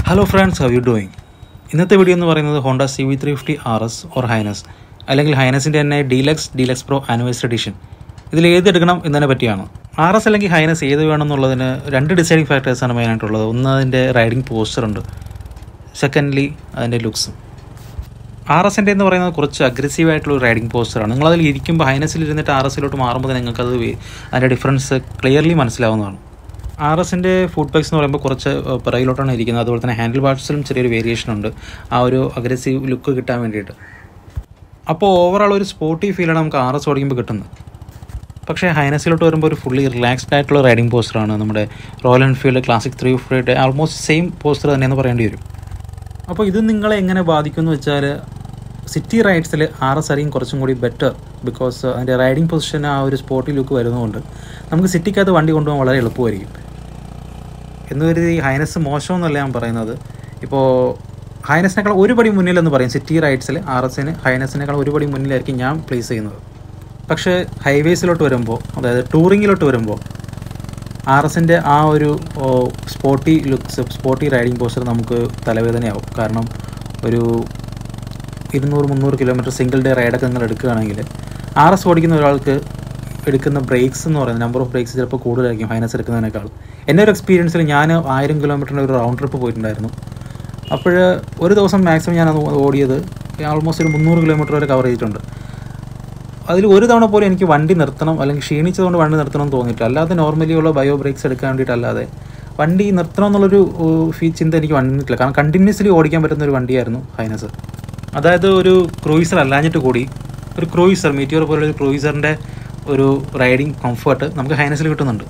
hello friends how you doing ഇന്നത്തെ video എന്ന് പറയുന്നത് Honda C V three fifty R S or Highness അല്ലെങ്കിൽ ഹൈനസിൻ്റെ തന്നെ deluxe deluxe pro anniversary edition ഇതിൽ ഏത് എടുക്കണം എന്നതിനെ പറ്റിയാണ് ആർ എസ് അല്ലെങ്കിൽ ഹൈനസ് ഏത് വേണം എന്നുള്ളതിന് രണ്ട് ഡിസൈഡിങ് ഫാക്ടേഴ്സാണ് മെയിനായിട്ടുള്ളത് ഒന്ന് അതിൻ്റെ റൈഡിങ് പോസ്റ്റർ ഉണ്ട് സെക്കൻഡ്ലി അതിൻ്റെ ലുക്സും ആർ എസിൻ്റെ എന്ന് പറയുന്നത് കുറച്ച് അഗ്രസീവ് ആയിട്ടുള്ള ഒരു റൈഡിങ് പോസ്റ്ററാണ് നിങ്ങളതിൽ ഇരിക്കുമ്പോൾ ഹൈനസിൽ ഇരുന്നിട്ട് ആർ എസിലോട്ട് മാറുമ്പോൾ നിങ്ങൾക്കത് വേ- അതിൻ്റെ ഡിഫറൻസ് ക്ലിയർലി മനസ്സിലാവുന്നതാണ് ആർ എസിൻ്റെ ഫുഡ് പാക്സ് എന്ന് പറയുമ്പോൾ കുറച്ച് ഏഹ്, പിറകിലോട്ടാണ് ഇരിക്കുന്നത് അതുപോലെ തന്നെ ഹാൻഡിൽ ബാർസിലും ചെറിയൊരു വേരിയേഷൻ ഉണ്ട് ആ ഒരു അഗ്രസീവ് ലുക്ക് കിട്ടാൻ വേണ്ടിയിട്ട് അപ്പോൾ ഓവറോൾ ഒരു സ്പോർട്ടി ഫീലാണ് നമുക്ക് ആർ എസ് ഓടിക്കുമ്പോൾ കിട്ടുന്നത് പക്ഷേ ഹൈനസിലോട്ട് വരുമ്പോൾ ഒരു ഫുള്ളി റിലാക്സ്ഡ് ആയിട്ടുള്ള റൈഡിംഗ് പോസ്റ്ററാണ് നമ്മുടെ റോയൽ എൻഫീൽഡ് ക്ലാസിക് ത്രീ ഫിഫ്റ്റിയുടെ ആൾമോസ്റ്റ് സെയിം പോസ്റ്റർ തന്നെയെന്ന് പറയേണ്ടി വരും അപ്പോൾ ഇത് നിങ്ങളെ എങ്ങനെ ബാധിക്കുമെന്ന് വെച്ചാൽ സിറ്റി റൈഡ്സിൽ ആർ എസ് അറിയും കുറച്ചും കൂടി ബെറ്റർ ബിക്കോസ് അതിൻ്റെ റൈഡിംഗ് പൊസിഷൻ ആ ഒരു സ്പോർട്ടി ലുക്ക് വരുന്നതുകൊണ്ട് നമുക്ക് സിറ്റിക്കകത്ത് വണ്ടി കൊണ്ടുപോകാൻ വളരെ എളുപ്പമായിരിക്കും എന്ന് കരുതി ഹൈനസ് മോശമെന്നല്ല ഞാൻ പറയുന്നത് ഇപ്പോൾ ഹൈനസിനേക്കാൾ ഒരു പടി മുന്നിലെന്ന് പറയും സിറ്റി റൈഡ്സിൽ ആർ എസിന് ഹൈനസിനേക്കാൾ ഒരു പടി മുന്നിലായിരിക്കും ഞാൻ പ്ലേസ് ചെയ്യുന്നത് പക്ഷേ ഹൈവേസിലോട്ട് വരുമ്പോൾ അതായത് ടൂറിങ്ങിലോട്ട് വരുമ്പോൾ ആർ എസിൻ്റെ ആ ഒരു sporty looks sporty riding posture നമുക്ക് തലവേദനയാവും കാരണം ഒരു ഇരുന്നൂറ് മുന്നൂറ് കിലോമീറ്റർ സിംഗിൾ ഡേ റൈഡൊക്കെ നിങ്ങൾ എടുക്കുകയാണെങ്കിൽ ആർ എസ് ഓടിക്കുന്ന ഒരാൾക്ക് എടുക്കുന്ന ബ്രേക്സ് എന്ന് പറയുന്നത് നമ്പർ ഓഫ് ബ്രേക്സ് ചിലപ്പോൾ കൂടുതലായിരിക്കും ഹൈനസ് എടുക്കുന്നതിനേക്കാൾ എൻ്റെ ഒരു എക്സ്പീരിയൻസിൽ ഞാൻ ആയിരം കിലോമീറ്ററിൻ്റെ ഒരു റൗണ്ട് ട്രിപ്പ് പോയിട്ടുണ്ടായിരുന്നു അപ്പോൾ ഒരു ദിവസം മാക്സിമം ഞാൻ അത് ഓടിയത് ആൾമോസ്റ്റ് ഒരു മുന്നൂറ് കിലോമീറ്റർ വരെ കവർ ചെയ്തിട്ടുണ്ട് അതിൽ ഒരു തവണ പോലും എനിക്ക് വണ്ടി നിർത്തണം അല്ലെങ്കിൽ ക്ഷീണിച്ചതുകൊണ്ട് വണ്ടി നിർത്തണം എന്ന് തോന്നിയിട്ടില്ല അല്ലാതെ നോർമലി ഉള്ള ബയോ ബ്രേക്സ് എടുക്കാൻ വേണ്ടിയിട്ടല്ലാതെ വണ്ടി നിർത്തണം എന്നുള്ളൊരു ഏഹ്, ഫീ- ചിന്ത എനിക്ക് വന്നിട്ടില്ല കാരണം കണ്ടിന്യൂസ്ലി ഓടിക്കാൻ പറ്റുന്ന ഒരു വണ്ടിയായിരുന്നു ഹൈനസ് അതായത് ഒരു ക്രൂയിസർ അല്ലാഞ്ഞിട്ട് കൂടി ഒരു ക്രൂയിസർ മീറ്റിയോർ പോലുള്ള ഒരു ക്രൂയിസറിൻ്റെ ഒരു റൈഡിങ് കംഫർട്ട് നമുക്ക് ഹൈനസിൽ കിട്ടുന്നുണ്ട്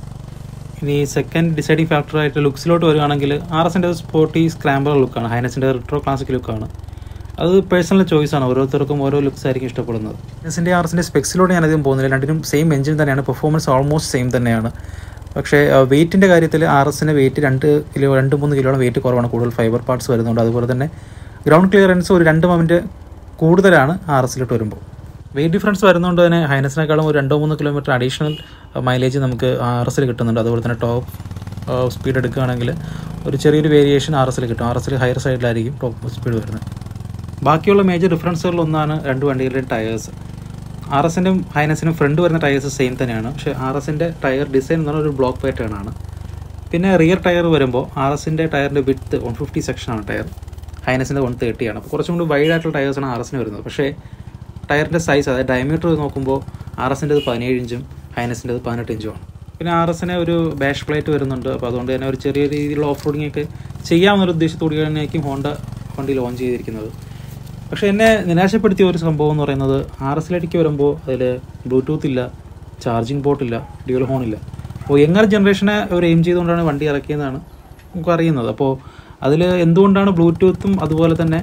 ഇനി സെക്കൻഡ് ഡിസൈഡിങ് ഫാക്ടറായിട്ട് ലുക്സിലോട്ട് വരികയാണെങ്കിൽ ആർ എസിൻ്റെ സ്പോർട്ടി സ്ക്രാമ്പർ ലുക്കാണ് ഹൈനസിൻ്റെ റിട്രോ ക്ലാസിക് ലുക്കാണ് അത് പേഴ്സണൽ ചോയ്സാണ് ഓരോരുത്തർക്കും ഓരോ ലുക്സ് ആയിരിക്കും ഇഷ്ടപ്പെടുന്നത് ഹൈനസിൻ്റെ ആർ എസിൻ്റെ സ്പെക്സിലോട്ട് ഞാൻ അധികം പോകുന്നില്ല രണ്ടിനും സെയിം എഞ്ചിൻ തന്നെയാണ് പെർഫോമൻസ് ഓൾമോസ്റ്റ് സെയിം തന്നെയാണ് പക്ഷേ വെയിറ്റിൻ്റെ കാര്യത്തിൽ ആർ എസിൻ്റെ വെയിറ്റ് രണ്ട് കിലോ രണ്ട് മൂന്ന് കിലോളം വെയിറ്റ് കുറവാണ് കൂടുതൽ ഫൈബർ പാർട്സ് വരുന്നുണ്ട് അതുപോലെ തന്നെ ഗ്രൗണ്ട് ക്ലിയറൻസ് ഒരു രണ്ട് മൊമെൻറ്റ് കൂടുതലാണ് ആർ എസിലോട്ട് വരുമ്പോൾ വെയിറ്റ് ഡിഫറൻസ് വരുന്നതുകൊണ്ട് തന്നെ ഹൈനസിനേക്കാളും ഒരു രണ്ടോ മൂന്ന് കിലോമീറ്റർ അഡീഷണൽ മൈലേജ് നമുക്ക് ആർ എസിൽ കിട്ടുന്നുണ്ട് അതുപോലെ തന്നെ ടോപ്പ് സ്പീഡ് എടുക്കുകയാണെങ്കിൽ ഒരു ചെറിയൊരു വേരിയേഷൻ ആർ എസിൽ കിട്ടും ആർ എസിൽ ഹയർ സൈഡിലായിരിക്കും ടോപ്പ് സ്പീഡ് വരുന്നത് ബാക്കിയുള്ള മേജർ ഡിഫറൻസുകളിലൊന്നാണ് രണ്ട് വണ്ടികളുടെ ടയേഴ്സ് ആർ എസിൻ്റെയും ഹൈനസിനും ഫ്രണ്ട് വരുന്ന ടയേഴ്സ് സെയിം തന്നെയാണ് പക്ഷേ ആർ എസിൻ്റെ ടയർ ഡിസൈൻ എന്ന് പറഞ്ഞാൽ ഒരു ബ്ലോക്ക് പാറ്റേൺ ആണ് പിന്നെ റിയർ ടയർ വരുമ്പോൾ ആർ എസിൻ്റെ ടയറിൻ്റെ വിഡ്ത്ത് വൺ ഫിഫ്റ്റി സെക്ഷനാണ് ടയർ ഹൈനസിൻ്റെ വൺ തേർട്ടി ആണ് അപ്പോൾ കുറച്ചും കൂടി വൈഡ് ആയിട്ടുള്ള ടയേഴ്സാണ് ആർ എസിന് വരുന്നത് പക്ഷേ ടയറിൻ്റെ സൈസ് അതായത് ഡയമീറ്റർ നോക്കുമ്പോൾ ആർ എസിൻ്റെത് പതിനേഴ് ഇഞ്ചും ഹൈനസിൻ്റെത് പതിനെട്ട് ഇഞ്ചുമാണ് പിന്നെ ആർ എസിന് ഒരു ബാഷ് പ്ലേറ്റ് വരുന്നുണ്ട് അപ്പോൾ അതുകൊണ്ട് തന്നെ ഒരു ചെറിയ രീതിയിലുള്ള ഓഫ് റോഡിംഗ് ഒക്കെ ചെയ്യാവുന്നൊരു ഉദ്ദേശത്തോടെ തന്നെയായിരിക്കും ഹോണ്ട വണ്ടി ലോഞ്ച് ചെയ്തിരിക്കുന്നത് പക്ഷേ എന്നെ നിരാശപ്പെടുത്തിയ ഒരു സംഭവം എന്ന് പറയുന്നത് ആർ എസിലേക്ക് വരുമ്പോൾ അതിൽ ബ്ലൂടൂത്ത് ഇല്ല ചാർജിങ് പോർട്ടില്ല ഡ്യൂൽ ഹോൺ ഇല്ല അപ്പോൾ യങ്ങർ ജനറേഷനെ ഒരു എയിം ചെയ്തുകൊണ്ടാണ് വണ്ടി ഇറക്കിയതെന്നാണ് നമുക്ക് അറിയുന്നത് അപ്പോൾ അതിൽ എന്തുകൊണ്ടാണ് ബ്ലൂടൂത്തും അതുപോലെ തന്നെ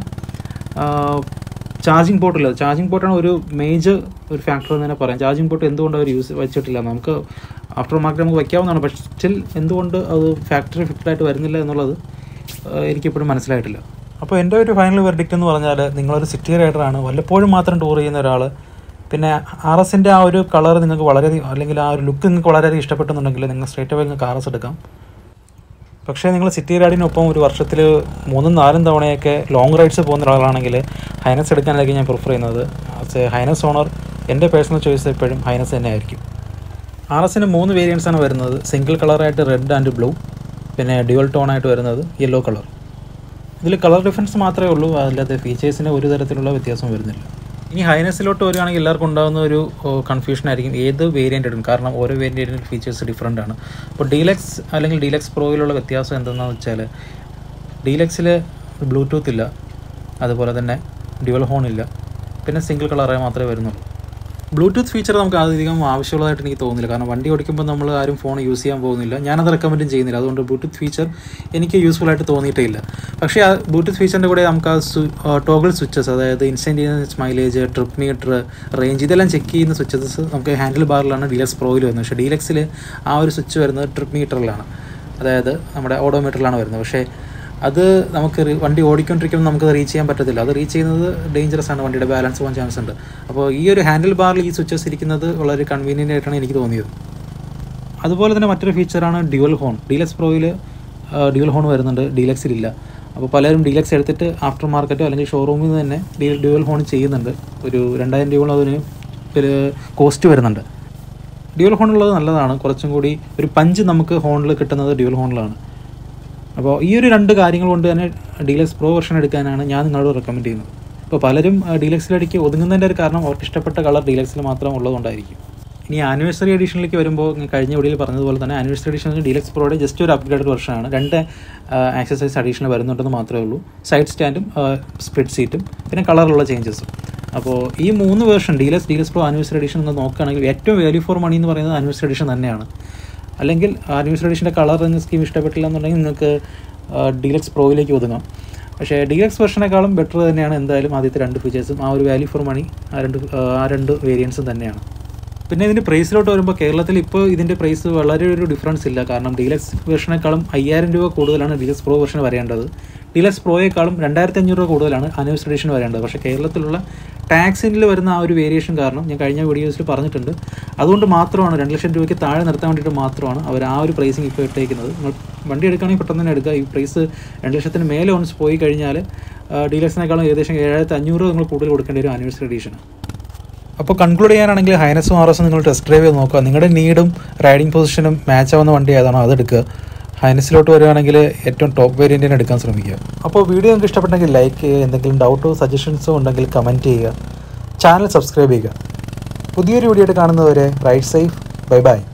ചാർജിങ് പോർട്ടില്ല ചാർജിങ് പോർട്ടാണ് ഒരു മേജർ ഒരു ഫാക്ടർ എന്ന് തന്നെ പറയാം ചാർജിങ് പോർട്ട് എന്തുകൊണ്ട് അവർ യൂസ് വെച്ചിട്ടില്ല നമുക്ക് ആഫ്റ്റർ മാർക്കറ്റ് നമുക്ക് വയ്ക്കാവുന്നതാണ് പക്ഷേ സ്റ്റിൽ എന്തുകൊണ്ട് അത് ഫാക്ടറി ഫിറ്റഡ് ആയിട്ട് വരുന്നില്ല എന്നുള്ളത് ആഹ് എനിക്കിപ്പോഴും മനസ്സിലായിട്ടില്ല അപ്പോൾ എൻ്റെ ഒരു ഫൈനൽ വെർഡിക്റ്റ് എന്ന് പറഞ്ഞാൽ നിങ്ങളൊരു സിറ്റി റൈഡറാണ് വല്ലപ്പോഴും മാത്രം ടൂർ ചെയ്യുന്ന ഒരാൾ പിന്നെ ആർ എസിൻ്റെ ആ ഒരു കളർ നിങ്ങൾക്ക് വളരെയധികം അല്ലെങ്കിൽ ആ ഒരു ലുക്ക് നിങ്ങൾക്ക് വളരെയധികം ഇഷ്ടപ്പെട്ടെന്നുണ്ടെങ്കിൽ നിങ്ങൾ സ്ട്രേറ്റ് അവേ നിങ്ങൾക്ക് ആർ എസ് എടുക്കാം പക്ഷേ നിങ്ങൾ സിറ്റി റൈഡിനൊപ്പം ഒരു വർഷത്തിൽ മൂന്നും നാലും തവണയൊക്കെ ലോങ് റൈഡ്സ് പോകുന്ന ഒരാളാണെങ്കിൽ ഹൈനസ് എടുക്കാനായിരിക്കും ഞാൻ പ്രിഫർ ചെയ്യുന്നത് ആസ് എ ഹൈനസ് ഓണർ എൻ്റെ പേഴ്സണൽ ചോയ്സ് എപ്പോഴും ഹൈനസ് തന്നെ ആയിരിക്കും ആർ എസിന് മൂന്ന് വേരിയൻസ് ആണ് വരുന്നത് സിംഗിൾ കളറായിട്ട് റെഡ് ആൻഡ് ബ്ലൂ പിന്നെ ഡ്യുവൽ ടോൺ ആയിട്ട് വരുന്നത് യെല്ലോ കളർ ഇതിൽ കളർ ഡിഫറൻസ് മാത്രമേ ഉള്ളൂ അല്ലാതെ ഫീച്ചേഴ്സിന് ഒരു തരത്തിലുള്ള വ്യത്യാസം വരുന്നില്ല ഇനി ഹൈനസിലോട്ട് വരികയാണെങ്കിൽ എല്ലാവർക്കും ഉണ്ടാകുന്ന ഒരു കൺഫ്യൂഷൻ ആയിരിക്കും ഏത് വേരിയൻ്റ് എടുക്കും കാരണം ഓരോ വേരിയൻറ്റിൻ്റെ ഫീച്ചേഴ്സ് ഡിഫറെൻ്റ് ആണ് അപ്പോൾ ഡീലക്സ് അല്ലെങ്കിൽ ഡീലക്സ് പ്രോയിലുള്ള വ്യത്യാസം എന്തെന്ന് വെച്ചാൽ ഡീലക്സിൽ ബ്ലൂടൂത്ത് ഇല്ല അതുപോലെ തന്നെ ഡ്യുവൽ ഹോൺ ഇല്ല പിന്നെ സിംഗിൾ കളറേ മാത്രമേ വരുന്നുള്ളൂ ബ്ലൂടൂത്ത് ഫീച്ചർ നമുക്ക് അധികം ആവശ്യമുള്ളതായിട്ട് എനിക്ക് തോന്നുന്നില്ല കാരണം വണ്ടി ഓടിക്കുമ്പോൾ നമ്മൾ ആരും ഫോൺ യൂസ് ചെയ്യാൻ പോകുന്നില്ല ഞാനത് റെക്കമെൻഡും ചെയ്യുന്നില്ല അതുകൊണ്ട് ബ്ലൂടൂത്ത് ഫീച്ചർ എനിക്ക് യൂസ്ഫുൾ ആയിട്ട് തോന്നിയിട്ടേ ഇല്ല പക്ഷേ ആ ബ്ലൂടൂത്ത് ഫീച്ചറിൻ്റെ കൂടെ നമുക്ക് ആ ടോഗിൾ സ്വിച്ചസ് അതായത് instantaneous mileage trip meter range ഇതെല്ലാം ചെക്ക് ചെയ്യുന്ന സ്വിച്ചസ് നമുക്ക് ഹാൻഡിൽ ബാറിലാണ് ഡീലക്സ് പ്രോയിൽ വരുന്നത് പക്ഷേ ഡീലക്സിൽ ആ ഒരു സ്വിച്ച് വരുന്നത് ട്രിപ്പ് മീറ്ററിലാണ് അതായത് നമ്മുടെ ഓഡോമീറ്ററിലാണ് വരുന്നത് പക്ഷേ അത് നമുക്ക് റി- വണ്ടി ഓടിക്കൊണ്ടിരിക്കുമ്പോൾ നമുക്ക് റീച്ച് ചെയ്യാൻ പറ്റത്തില്ല അത് റീച്ച് ചെയ്യുന്നത് ഡേഞ്ചറസ് ആണ് വണ്ടിയുടെ ബാലൻസ് പോകാൻ ചാൻസ് ഉണ്ട് അപ്പോൾ ഈ ഒരു ഹാൻഡിൽ ബാറിൽ ഈ സ്വിച്ചസ് ഇരിക്കുന്നത് വളരെ കൺവീനിയൻ്റ് ആയിട്ടാണ് എനിക്ക് തോന്നിയത് അതുപോലെ തന്നെ മറ്റൊരു ഫീച്ചറാണ് ഡ്യുവൽ ഹോൺ ഡീലക്സ് പ്രോയിൽ ഡ്യൂൽ ഹോൺ വരുന്നുണ്ട് ഡീലക്സിലില്ല അപ്പോൾ പലരും ഡീലക്സ് എടുത്തിട്ട് ആഫ്റ്റർ മാർക്കറ്റോ അല്ലെങ്കിൽ ഷോറൂമിൽ നിന്ന് തന്നെ ഡ്യൂ ഡ്യുവൽ ഹോൺ ചെയ്യുന്നുണ്ട് ഒരു രണ്ടായിരം രൂപയോളം അതിന് ഒരു കോസ്റ്റ് വരുന്നുണ്ട് ഡ്യുവൽ ഹോൺ ഉള്ളത് നല്ലതാണ് കുറച്ചും കൂടി ഒരു പഞ്ച് നമുക്ക് ഹോണിൽ കിട്ടുന്നത് ഡ്യുവൽ ഹോണിലാണ് അപ്പോൾ ഈ ഒരു രണ്ട് കാര്യങ്ങൾ കൊണ്ട് തന്നെ ഡീലക്സ് പ്രോ വെർഷൻ എടുക്കാനാണ് ഞാൻ നിങ്ങളോട് റെക്കമെൻഡ് ചെയ്യുന്നത് ഇപ്പോൾ പലരും ഡീലക്സിലടിക്ക് ഒതുങ്ങുന്നതിൻ്റെ ഒരു കാരണം അവർക്ക് ഇഷ്ടപ്പെട്ട കളർ ഡീലക്സിൽ മാത്രം ഉള്ളതുകൊണ്ടായിരിക്കും ഇനി ആനിവേഴ്സറി എഡിഷനിലേക്ക് വരുമ്പോൾ ഞാൻ കഴിഞ്ഞ വീഡിയോയിൽ പറഞ്ഞതുപോലെ തന്നെ ആനിവേഴ്സറി എഡിഷൻ ഡീലക്സ് പ്രോയുടെ ജസ്റ്റ് ഒരു അപ്ഗ്രേഡഡ് വെർഷനാണ് രണ്ട് ആക്സസറീസ് അഡീഷണൽ വരുന്നുണ്ടെന്ന് മാത്രമേ ഉള്ളൂ സൈഡ് സ്റ്റാൻഡും സ്പ്രിഡ് സീറ്റും പിന്നെ കളറിലുള്ള ചേഞ്ചസും അപ്പോൾ ഈ മൂന്ന് version deluxe deluxe pro anniversary edition എന്ന് നോക്കുകയാണെങ്കിൽ ഏറ്റവും വാല്യൂ ഫോർ മണി എന്ന് പറയുന്നത് ആനിവേഴ്സറി എഡിഷൻ തന്നെയാണ് അല്ലെങ്കിൽ ആനിവേഴ്സറി എഡിഷൻ്റെ കളർ എന്ന സ്കീം ഇഷ്ടപ്പെട്ടില്ല എന്നുണ്ടെങ്കിൽ നിങ്ങൾക്ക് ഡീലക്സ് പ്രോയിലേക്ക് ഒതുങ്ങാം പക്ഷേ ഡീലക്സ് വെർഷനേക്കാളും ബെറ്റർ തന്നെയാണ് എന്തായാലും ആദ്യത്തെ രണ്ട് ഫീച്ചേഴ്സും ആ ഒരു വാല്യൂ ഫോർ മണി ആ രണ്ട് ആ രണ്ട് വേരിയൻസും തന്നെയാണ് പിന്നെ ഇതിൻ്റെ പ്രൈസിലോട്ട് വരുമ്പോൾ കേരളത്തിൽ ഇപ്പോൾ ഇതിൻ്റെ പ്രൈസ് വളരെ ഒരു ഡിഫറൻസ് ഇല്ല കാരണം ഡീലക്സ് വെർഷനേക്കാളും അയ്യായിരം രൂപ കൂടുതലാണ് ഡീലക്സ് പ്രോ വെർഷൻ വരേണ്ടത് ഡീലക്സ് പ്രോയേക്കാളും രണ്ടായിരത്തി അഞ്ഞൂറ് രൂപ കൂടുതലാണ് ആനിവേഴ്സറി എഡിഷൻ വരേണ്ടത് പക്ഷേ കേരളത്തിലുള്ള ടാക്സിൽ വരുന്ന ആ ഒരു വേരിയേഷൻ കാരണം ഞാൻ കഴിഞ്ഞ വീഡിയോസിൽ പറഞ്ഞിട്ടുണ്ട് അതുകൊണ്ട് മാത്രമാണ് രണ്ട് ലക്ഷം രൂപയ്ക്ക് താഴെ നിർത്താൻ വേണ്ടിയിട്ട് മാത്രമാണ് അവർ ആ ഒരു പ്രൈസിങ് ഇപ്പോൾ ഇട്ടേക്കുന്നത് നിങ്ങൾ വണ്ടി എടുക്കുകയാണെങ്കിൽ പെട്ടെന്ന് തന്നെ എടുക്കുക ഈ പ്രൈസ് രണ്ട് ലക്ഷത്തിന് മേലെ ഓൺസ് പോയി കഴിഞ്ഞാൽ ഡീലക്സിനേക്കാളും ഏകദേശം ഏഴായിരത്തി അഞ്ഞൂറ് നിങ്ങൾ കൂടുതൽ കൊടുക്കേണ്ടി വരും ആനിവേഴ്സറി എഡീഷന് അപ്പോൾ കൺക്ലൂഡ് ചെയ്യാനാണെങ്കിൽ ഹൈനസും ആർ എസും നിങ്ങൾ ടെസ്റ്റ് ഡ്രൈവ് ചെയ്ത് നോക്കുക നിങ്ങളുടെ നീഡും റൈഡിംഗ് പൊസിഷനും മാച്ച് ആവുന്ന വണ്ടി ഏതാണോ അതെടുക്കുക ഹൈനസിലോട്ട് വരികയാണെങ്കിൽ ഏറ്റവും ടോപ്പ് വേരിയൻറ്റിന് എടുക്കാൻ ശ്രമിക്കുക അപ്പോൾ വീഡിയോ നിങ്ങൾക്ക് ഇഷ്ടപ്പെട്ടെങ്കിൽ ലൈക്ക് ചെയ്യുക എന്തെങ്കിലും ഡൗട്ടോ സജഷൻസോ ഉണ്ടെങ്കിൽ കമൻറ്റ് ചെയ്യുക ചാനൽ സബ്സ്ക്രൈബ് ചെയ്യുക പുതിയൊരു വീഡിയോ ആയിട്ട് കാണുന്നവരെ റൈറ്റ് സേഫ് ബൈ ബൈ